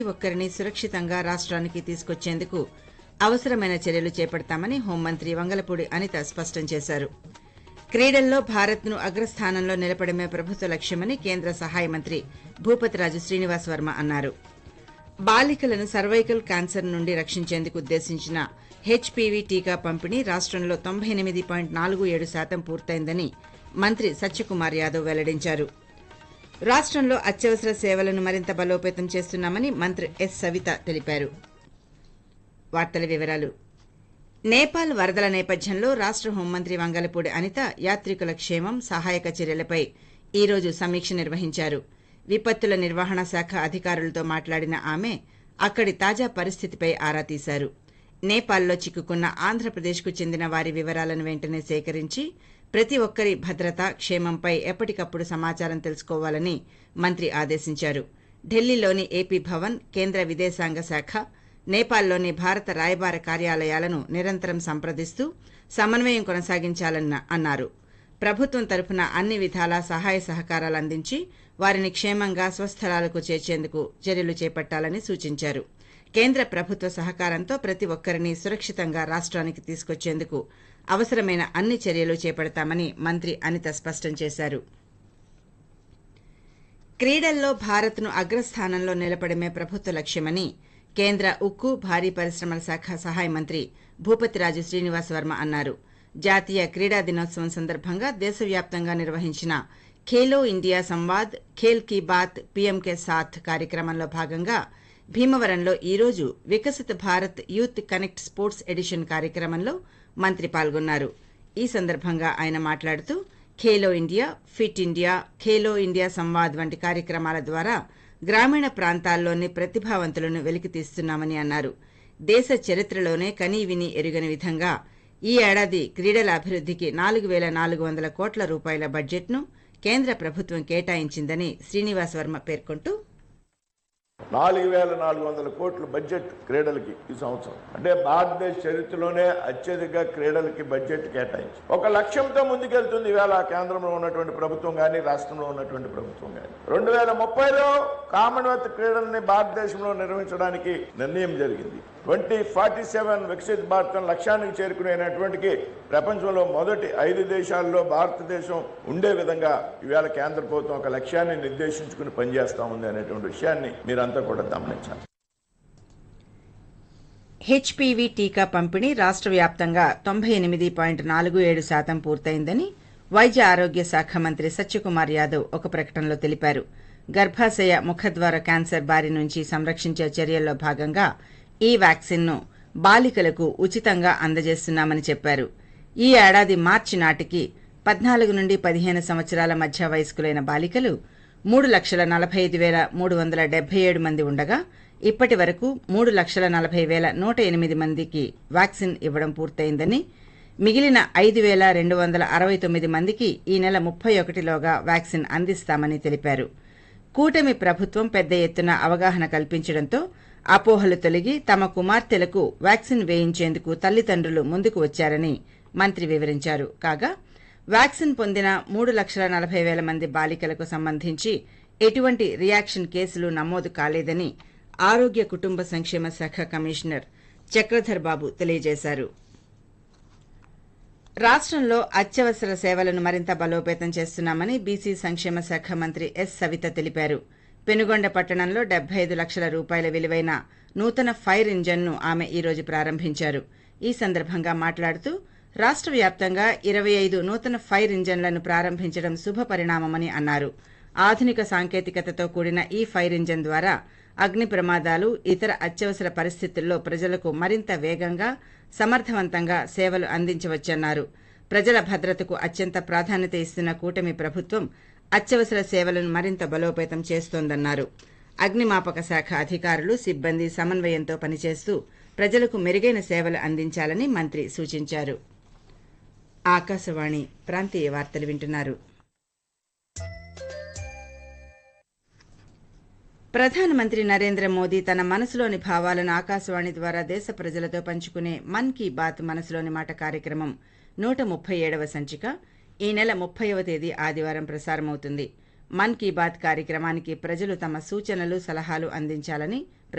ఒక్కరిని సురక్షితంగా రాష్ట్రానికి తీసుకొచ్చేందుకు అవసరమైన చర్యలు చేపడతామని హోంమంత్రి వంగలపూడి అనిత స్పష్టం చేశారు క్రీడల్లో భారత్ను అగ్రస్థానంలో నిలపడమే ప్రభుత్వ లక్ష్యమని కేంద్ర సహాయ మంత్రి భూపతిరాజు శ్రీనివాస్ వర్మ అన్నారు బాలికలను సర్వైకల్ క్యాన్సర్ నుండి రక్షించేందుకు ఉద్దేశించిన హెచ్పీవీ టీకా పంపిణీ రాష్ట్రంలో తొంభై ఎనిమిది పాయింట్ నాలుగు ఏడు శాతం పూర్తయిందని మంత్రి సత్యకుమార్ యాదవ్ వెల్లడించారు రాష్ట్రంలో అత్యవసర సేవలను మరింత బలోపేతం చేస్తున్నామని మంత్రి ఎస్ సవిత తెలిపారు వార్తల వివరాలు నేపాల్ వరదల నేపథ్యంలో రాష్ట్ర హోంమంత్రి వంగలపూడి అనిత యాత్రికుల క్షేమం సహాయక చర్యలపై ఈ రోజు సమీక్ష నిర్వహించారు విపత్తుల నిర్వహణ శాఖ అధికారులతో మాట్లాడిన ఆమె అక్కడి తాజా పరిస్థితిపై ఆరా తీశారు నేపాల్లో చిక్కుకున్న ఆంధ్రప్రదేశ్కు చెందిన వారి వివరాలను వెంటనే సేకరించి ప్రతి ఒక్కరి భద్రత క్షేమంపై ఎప్పటికప్పుడు సమాచారం తెలుసుకోవాలని మంత్రి ఆదేశించారు ఢిల్లీలోని ఏపీ భవన్ కేంద్ర విదేశాంగ శాఖ నేపాల్లోని భారత రాయబార కార్యాలయాలను నిరంతరం సంప్రదిస్తూ సమన్వయం కొనసాగించాలన్న అన్నారు ప్రభుత్వం తరపున అన్ని విధాలా సహాయ సహకారాలు అందించి వారిని క్షేమంగా స్వస్థలాలకు చేర్చేందుకు చర్యలు చేపట్టాలని సూచించారు కేంద్ర ప్రభుత్వ సహకారంతో ప్రతి ఒక్కరిని సురక్షితంగా రాష్ట్రానికి తీసుకొచ్చేందుకు అవసరమైన అన్ని చర్యలు చేపడతామని మంత్రి అనిత స్పష్టం చేశారు క్రీడల్లో భారత్ను అగ్రస్థానంలో నిలపడమే ప్రభుత్వ లక్ష్యమని కేంద్ర ఉక్కు భారీ పరిశ్రమల శాఖ సహాయ మంత్రి భూపతిరాజు శ్రీనివాస్ వర్మ అన్నారు జాతీయ క్రీడా దినోత్సవం సందర్భంగా దేశవ్యాప్తంగా నిర్వహించిన ఖేలో ఇండియా సంవాద్ ఖేల్ కీ బాత్ పీఎం కే సాథ్ కార్యక్రమంలో భాగంగా భీమవరంలో ఈ రోజు Viksit Bharat youth connect sports edition కార్యక్రమంలో మంత్రి పాల్గొన్నారు ఈ సందర్భంగా ఆయన మాట్లాడుతూ Khelo India fit India Khelo India Samvad వంటి కార్యక్రమాల ద్వారా గ్రామీణ ప్రాంతాల్లోని ప్రతిభావంతులను వెలికితీస్తున్నామని అన్నారు దేశ చరిత్రలోనే కనీవిని ఎరుగని విధంగా ఈ ఏడాది క్రీడల అభివృద్ధికి నాలుగు వేల నాలుగు వందల కోట్ల రూపాయల బడ్జెట్ను కేంద్ర ప్రభుత్వం కేటాయించిందని శ్రీనివాస్ వర్మ పేర్కొంటూ నాలుగు వేల నాలుగు వందల కోట్ల బడ్జెట్ క్రీడలకి ఈ సంవత్సరం అంటే భారతదేశ చరిత్రలోనే అత్యధిక క్రీడలకి బడ్జెట్ కేటాయించి ఒక లక్ష్యంతో ముందుకెళ్తుంది ఈవేళ కేంద్రంలో ఉన్నటువంటి ప్రభుత్వం కానీ రాష్ట్రంలో ఉన్నటువంటి ప్రభుత్వం కానీ రెండు వేల ముప్పైలో కామన్వెల్త్ క్రీడల్ని భారతదేశంలో నిర్వహించడానికి నిర్ణయం జరిగింది twenty forty seven Viksit Bharat లక్ష్యానికి చేరుకునేటటువంటికి ప్రపంచంలో మొదటి ఐదు దేశాల్లో భారతదేశం ఉండే విధంగా ఈవేళ కేంద్ర ప్రభుత్వం ఒక లక్ష్యాన్ని నిర్దేశించుకుని పనిచేస్తా ఉంది అనేటువంటి విషయాన్ని మీరంతా కూడా గమనించాలి హెచ్పీవీ టీకా పంపిణీ రాష్ట్ర వ్యాప్తంగా తొంభై ఎనిమిది పాయింట్ నాలుగు ఏడు శాతం పూర్తయిందని వైద్య ఆరోగ్య శాఖ మంత్రి సత్యకుమార్ యాదవ్ ఒక ప్రకటనలో తెలిపారు గర్భాశయ ముఖద్వార క్యాన్సర్ బారి నుంచి సంరక్షించే చర్యల్లో భాగంగా ఈ వ్యాక్సిన్ను బాలికలకు ఉచితంగా అందజేస్తున్నామని చెప్పారు ఈ ఏడాది మార్చి నాటికి పద్నాలుగు నుండి పదిహేను సంవత్సరాల మధ్య వయస్కులైన బాలికలు మూడు లక్షల నలభై ఐదు వేల మూడు వందల డెబ్బై ఏడు మంది ఉండగా ఇప్పటి వరకు మూడు లక్షల నలభై వేల నూట ఎనిమిది మందికి వ్యాక్సిన్ ఇవ్వడం పూర్తయిందని మిగిలిన ఐదు వేల రెండు వందల అరవై తొమ్మిది మందికి ఈ నెల ముప్పై ఒకటిలోగా వ్యాక్సిన్ అందిస్తామని తెలిపారు కూటమి ప్రభుత్వం పెద్ద ఎత్తున అవగాహన కల్పించడంతో అపోహలు తొలగి తమ కుమార్తెలకు వ్యాక్సిన్ వేయించేందుకు తల్లిదండ్రులు ముందుకు వచ్చారని మంత్రి వివరించారు కాగా వ్యాక్సిన్ పొందిన మూడు లక్షల నలభై వేల మంది బాలికలకు సంబంధించి ఎటువంటి రియాక్షన్ కేసులు నమోదు కాలేదని ఆరోగ్య కుటుంబ సంక్షేమ శాఖ కమిషనర్ చక్రధర్ బాబు తెలియజేశారు రాష్ట్రంలో అత్యవసర సేవలను మరింత బలోపేతం చేస్తున్నామని బీసీ సంక్షేమ శాఖ మంత్రి ఎస్ సవిత తెలిపారు పెనుగొండ పట్టణంలో డెబ్బై ఐదు లక్షల రూపాయల విలువైన నూతన ఫైర్ ఇంజన్ను ఆమె ఈ రోజు ప్రారంభించారు ఈ సందర్భంగా మాట్లాడుతూ రాష్ట్ర వ్యాప్తంగా ఇరవై ఐదు నూతన ఫైర్ ఇంజన్లను ప్రారంభించడం శుభ పరిణామమని అన్నారు ఆధునిక సాంకేతికతతో కూడిన ఈ ఫైర్ ఇంజన్ ద్వారా అగ్ని ప్రమాదాలు ఇతర అత్యవసర పరిస్థితుల్లో ప్రజలకు మరింత వేగంగా సమర్థవంతంగా సేవలు అందించవచ్చన్నారు ప్రజల భద్రతకు అత్యంత ప్రాధాన్యత ఇస్తున్న కూటమి ప్రభుత్వం అత్యవసర సేవలను మరింత బలోపేతం చేస్తోందన్నారు అగ్నిమాపక శాఖ అధికారులు సిబ్బంది సమన్వయంతో పనిచేస్తూ ప్రజలకు మెరుగైన సేవలు అందించాలని మంత్రి సూచించారు ఆకాశవాణి ప్రాంతీయ వార్తలు వింటున్నారు ప్రధానమంత్రి నరేంద్ర మోదీ తన మనసులోని భావాలను ఆకాశవాణి ద్వారా దేశ ప్రజలతో పంచుకునే మన్ కీ బాత్ మనసులోని మాట కార్యక్రమం నూట ముప్పై ఏడవ సంచిక ఈ నెల ముప్పైవ తేదీ ఆదివారం ప్రసారమవుతుంది మన్ కీ బాత్ కార్యక్రమానికి ప్రజలు తమ సూచనలు సలహాలు అందించాలని